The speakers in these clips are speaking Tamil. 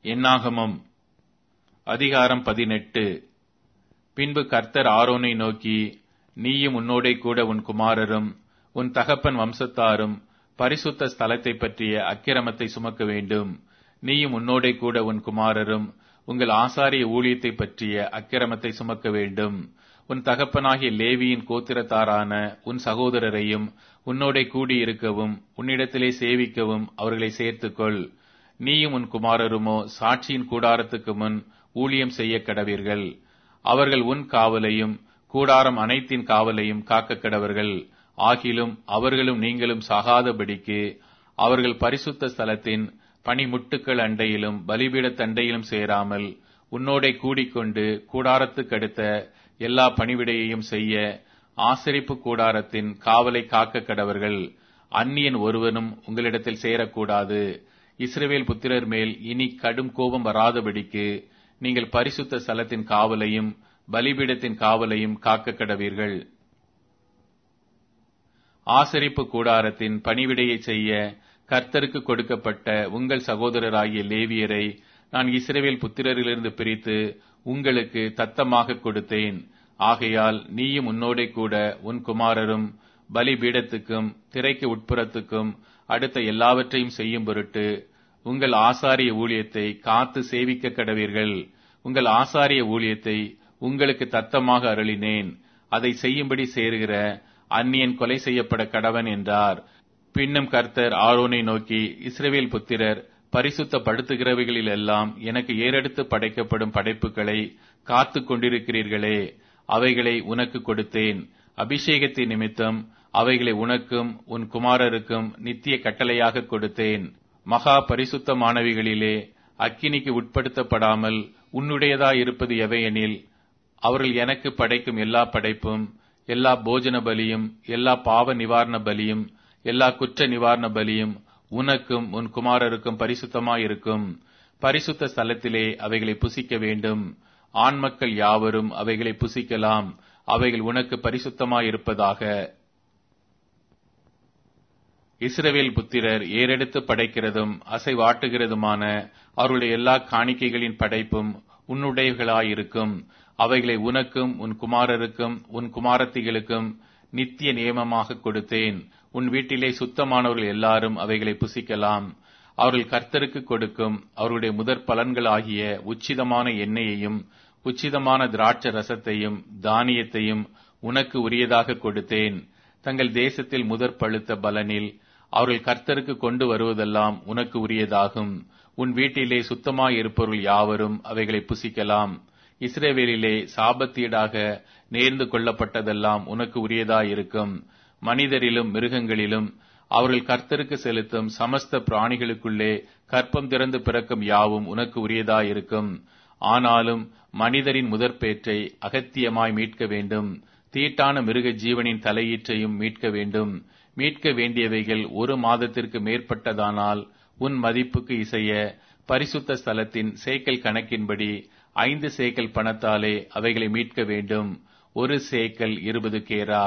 என்னாகமம் அதிகாரம் பதினெட்டு பின்பு கர்த்தர் ஆரோனை நோக்கி நீயும் உன்னோடே கூட உன் குமாரரும் உன் தகப்பன் வம்சத்தாரும் பரிசுத்த ஸ்தலத்தை பற்றிய அக்கிரமத்தை சுமக்க வேண்டும் நீயும் உன்னோடே கூட உன் குமாரரும் உங்கள் ஆசாரிய ஊழியத்தை பற்றிய அக்கிரமத்தை சுமக்க வேண்டும் உன் தகப்பனாகிய லேவியின் கோத்திரத்தாரான உன் சகோதரரையும் உன்னோடே கூடியிருக்கவும் உன்னிடத்திலே சேவிக்கவும் அவர்களை சேர்த்துக்கொள் நீயும் உன் குமாரருமோ சாட்சியின் கூடாரத்துக்கு முன் ஊழியம் செய்ய கடவீர்கள் அவர்கள் உன் காவலையும் கூடாரம் அனைத்தின் காவலையும் காக்க கடவர்கள் ஆகிலும் அவர்களும் நீங்களும் சாகாதபடிக்கு அவர்கள் பரிசுத்த ஸ்தலத்தின் பனிமுட்டுக்கள் அண்டையிலும் பலிபீடத் தண்டையிலும் சேராமல் உன்னோடே கூடிக்கொண்டு கூடாரத்துக்கடுத்த எல்லா பணிவிடையையும் செய்ய ஆசரிப்பு கூடாரத்தின் காவலை காக்க கடவர்கள் அந்நியன் ஒருவனும் உங்களிடத்தில் சேரக்கூடாது இஸ்ரவேல் புத்திரர் மேல் இனி கடும் கோபம் வராதபடிக்கு நீங்கள் பரிசுத்த ஸ்தலத்தின் காவலையும் பலிபீடத்தின் காவலையும் காக்க கடவீர்கள் ஆசரிப்பு கூடாரத்தின் பணிவிடையை செய்ய கர்த்தருக்கு கொடுக்கப்பட்ட உங்கள் சகோதரராகிய லேவியரை நான் இஸ்ரவேல் புத்திரரிலிருந்து பிரித்து உங்களுக்கு தத்தமாக கொடுத்தேன் ஆகையால் நீயும் உன்னோடே கூட உன் குமாரரும் பலிபீடத்துக்கும் திரைக்கு உட்புறத்துக்கும் அடுத்த எல்லாவற்றையும் செய்யும் பொருட்டு உங்கள் ஆசாரிய ஊழியத்தை காத்து சேவிக்க கடவீர்கள் உங்கள் ஆசாரிய ஊழியத்தை உங்களுக்கு தத்தமாக அருளினேன் அதை செய்யும்படி சேருகிற அந்நியன் கொலை செய்யப்பட கடவன் என்றார் பின்னும் கர்த்தர் ஆரோனை நோக்கி இஸ்ரவேல் புத்திரர் பரிசுத்தப்படுத்துகிறவைகளில் எல்லாம் எனக்கு ஏறெடுத்து படைக்கப்படும் படைப்புகளை காத்து கொண்டிருக்கிறீர்களே அவைகளை உனக்கு கொடுத்தேன் அபிஷேகத்தின் நிமித்தம் அவைகளை உனக்கும் உன் குமாரருக்கும் நித்திய கட்டளையாக கொடுத்தேன் மகா பரிசுத்தமானவைகளிலே அக்கினிக்கு உட்படுத்தப்படாமல் உன்னுடையதாயிருப்பது எவையெனில் அவர்கள் எனக்கு படைக்கும் எல்லா படைப்பும் எல்லா போஜன பலியும் எல்லா பாவ நிவாரண பலியும் எல்லா குற்ற நிவாரண பலியும் உனக்கும் உன் குமாரருக்கும் பரிசுத்தமாயிருக்கும் பரிசுத்த ஸ்தலத்திலே அவைகளை புசிக்க வேண்டும் ஆண் மக்கள் யாவரும் அவைகளை புசிக்கலாம் அவைகள் உனக்கு பரிசுத்தமாயிருப்பதாக இஸ்ரவேல் புத்திரர் ஏறெடுத்து படைக்கிறதும் அசைவாட்டுகிறதுமான அவருடைய எல்லா காணிக்கைகளின் படைப்பும் உன்னுடையவர்களாயிருக்கும் அவைகளை உனக்கும் உன் குமாரருக்கும் உன் குமாரத்திகளுக்கும் நித்திய நியமமாக கொடுத்தேன் உன் வீட்டிலே சுத்தமானவர்கள் எல்லாரும் அவைகளை புசிக்கலாம் அவர்கள் கர்த்தருக்கு கொடுக்கும் அவருடைய முதற் பலன்களாகிய உச்சிதமான எண்ணெயையும் உச்சிதமான திராட்ச ரசத்தையும் தானியத்தையும் உனக்கு உரியதாக கொடுத்தேன் தங்கள் தேசத்தில் முதற் பழுத்த பலனில் அவர்கள் கர்த்தருக்கு கொண்டு வருவதெல்லாம் உனக்கு உரியதாகும் உன் வீட்டிலே சுத்தமாயிருப்பவர்கள் யாவரும் அவைகளை புசிக்கலாம் இஸ்ரேவேலிலே சாபத்தீடாக நேர்ந்து கொள்ளப்பட்டதெல்லாம் உனக்கு உரியதாயிருக்கும் மனிதரிலும் மிருகங்களிலும் அவர்கள் கர்த்தருக்கு செலுத்தும் சமஸ்த பிராணிகளுக்குள்ளே கற்பம் திறந்து பிறக்கும் யாவும் உனக்கு உரியதாயிருக்கும் ஆனாலும் மனிதரின் முதற்பேற்றை அகத்தியமாய் மீட்க வேண்டும் தீட்டான மிருக ஜீவனின் தலையீற்றையும் மீட்க வேண்டும் மீட்க வேண்டியவைகள் ஒரு மாதத்திற்கு மேற்பட்டதானால் உன் மதிப்புக்கு இசைய பரிசுத்த ஸ்தலத்தின் சேக்கல் கணக்கின்படி ஐந்து சேக்கல் பணத்தாலே அவைகளை மீட்க வேண்டும் ஒரு சேக்கல் இருபது கேரா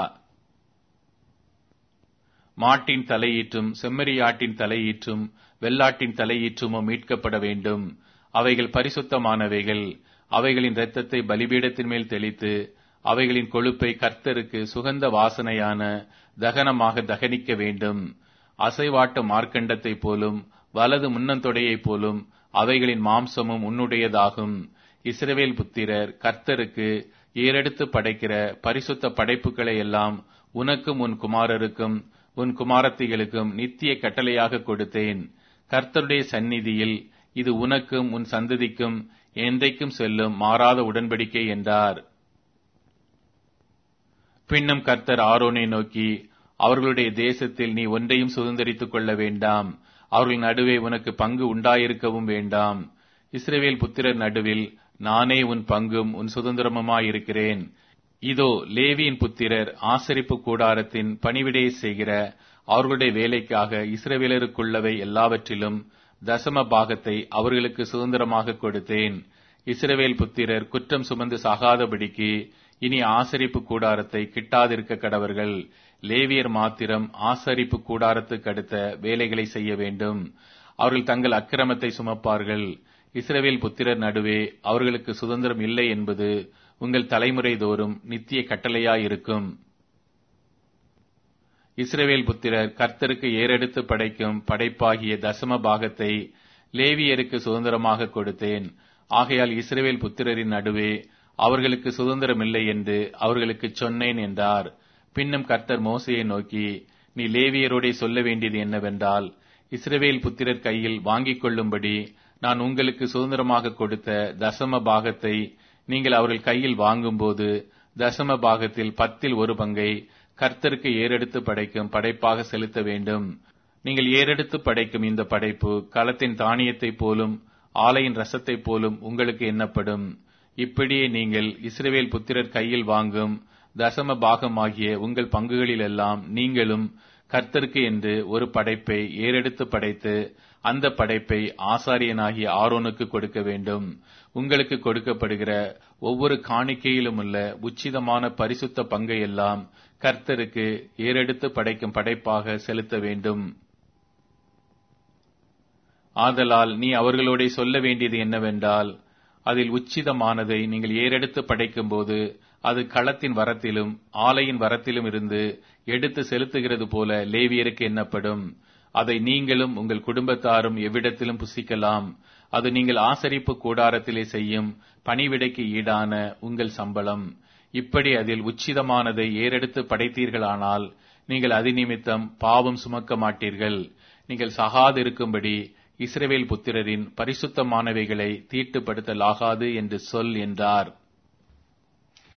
மாட்டின் தலையீற்றும் செம்மறியாட்டின் தலையீற்றும் வெள்ளாட்டின் தலையீற்றுமோ மீட்கப்பட வேண்டும் அவைகள் பரிசுத்தமானவைகள் அவைகளின் இரத்தத்தை பலிபீடத்தின் மேல் தெளித்து அவைகளின் கொழுப்பை கர்த்தருக்கு சுகந்த வாசனையான தகனமாக தகனிக்க வேண்டும் அசைவாட்ட மார்க்கண்டத்தை போலும் வலது முன்னந்தொடையைப் போலும் அவைகளின் மாம்சமும் உன்னுடையதாகும் இஸ்ரவேல் புத்திரர் கர்த்தருக்கு ஏறெடுத்து படைக்கிற பரிசுத்த படைப்புகளை எல்லாம் உனக்கும் உன் குமாரருக்கும் உன் குமாரத்திகளுக்கும் நித்திய கட்டளையாக கொடுத்தேன் கர்த்தருடைய சந்நிதியில் இது உனக்கும் உன் சந்ததிக்கும் என்றைக்கும் செல்லும் மாறாத உடன்படிக்கை என்றார் பின்னும் கர்த்தர் ஆரோனை நோக்கி அவர்களுடைய தேசத்தில் நீ ஒன்றையும் சுதந்திரித்துக் கொள்ள வேண்டாம் அவர்கள் நடுவே உனக்கு பங்கு உண்டாயிருக்கவும் வேண்டாம் இஸ்ரேவேல் புத்திரர் நடுவில் நானே உன் பங்கும் உன் சுதந்திரமுமாயிருக்கிறேன் இதோ லேவியின் புத்திரர் ஆசரிப்பு கூடாரத்தின் பணிவிடையை செய்கிற அவர்களுடைய வேலைக்காக இஸ்ரவேலருக்குள்ளவை எல்லாவற்றிலும் தசம பாகத்தை அவர்களுக்கு சுதந்திரமாக கொடுத்தேன் இஸ்ரவேல் புத்திரர் குற்றம் சுமந்து சாகாதபடிக்கு இனி ஆசரிப்பு கூடாரத்தை கிட்டாதிருக்க கடவர்கள் லேவியர் மாத்திரம் ஆசரிப்பு கூடாரத்துக்கு அடுத்த வேலைகளை செய்ய வேண்டும் அவர்கள் தங்கள் அக்கிரமத்தை சுமப்பார்கள் இஸ்ரவேல் புத்திரர் நடுவே அவர்களுக்கு சுதந்திரம் இல்லை என்பது உங்கள் தலைமுறை தோறும் நித்திய கட்டளையாயிருக்கும் இஸ்ரவேல் புத்திரர் கர்த்தருக்கு ஏறெடுத்து படைக்கும் படைப்பாகிய தசம பாகத்தை லேவியருக்கு சுதந்திரமாக கொடுத்தேன் ஆகையால் இஸ்ரவேல் புத்திரரின் நடுவே அவர்களுக்கு சுதந்திரமில்லை என்று அவர்களுக்கு சொன்னேன் என்றார் பின்னும் கர்த்தர் மோசையை நோக்கி நீ லேவியரோடே சொல்ல வேண்டியது என்னவென்றால் இஸ்ரவேல் புத்திரர் கையில் வாங்கிக் கொள்ளும்படி நான் உங்களுக்கு சுதந்திரமாக கொடுத்த தசம பாகத்தை நீங்கள் அவர்கள் கையில் வாங்கும்போது தசம பாகத்தில் பத்தில் ஒரு பங்கை கர்த்தருக்கு ஏறெடுத்து படைக்கும் படைப்பாக செலுத்த வேண்டும் நீங்கள் ஏறெடுத்து படைக்கும் இந்த படைப்பு களத்தின் தானியத்தைப் போலும் ஆலையின் ரசத்தைப் போலும் உங்களுக்கு எண்ணப்படும் இப்படியே நீங்கள் இஸ்ரவேல் புத்திரர் கையில் வாங்கும் தசம பாகமாகிய உங்கள் பங்குகளிலெல்லாம் நீங்களும் கர்த்தருக்கு என்று ஒரு படைப்பை ஏறெடுத்து படைத்து அந்த படைப்பை ஆசாரியனாகிய ஆரோனுக்கு கொடுக்க வேண்டும் உங்களுக்கு கொடுக்கப்படுகிற ஒவ்வொரு காணிக்கையிலும் உள்ள உச்சிதமான பரிசுத்த பங்கை எல்லாம் கர்த்தருக்கு ஏறெடுத்து படைக்கும் படைப்பாக செலுத்த வேண்டும் ஆதலால் நீ அவர்களோட சொல்ல வேண்டியது என்னவென்றால் அதில் உச்சிதமானதை நீங்கள் ஏறெடுத்து படைக்கும்போது அது களத்தின் வரத்திலும் ஆலையின் வரத்திலும் இருந்து எடுத்து செலுத்துகிறது போல லேவியருக்கு எண்ணப்படும் அதை நீங்களும் உங்கள் குடும்பத்தாரும் எவ்விடத்திலும் புசிக்கலாம் அது நீங்கள் ஆசரிப்பு கூடாரத்திலே செய்யும் பணிவிடைக்கு ஈடான உங்கள் சம்பளம் இப்படி அதில் உச்சிதமானதை ஏறெடுத்து படைத்தீர்களானால் நீங்கள் அதிநிமித்தம் பாவம் சுமக்க மாட்டீர்கள் நீங்கள் சகாதிருக்கும்படி இஸ்ரவேல் புத்திரரின் பரிசுத்தமானவைகளை தீட்டுப்படுத்தலாகாது என்று சொல் என்றார்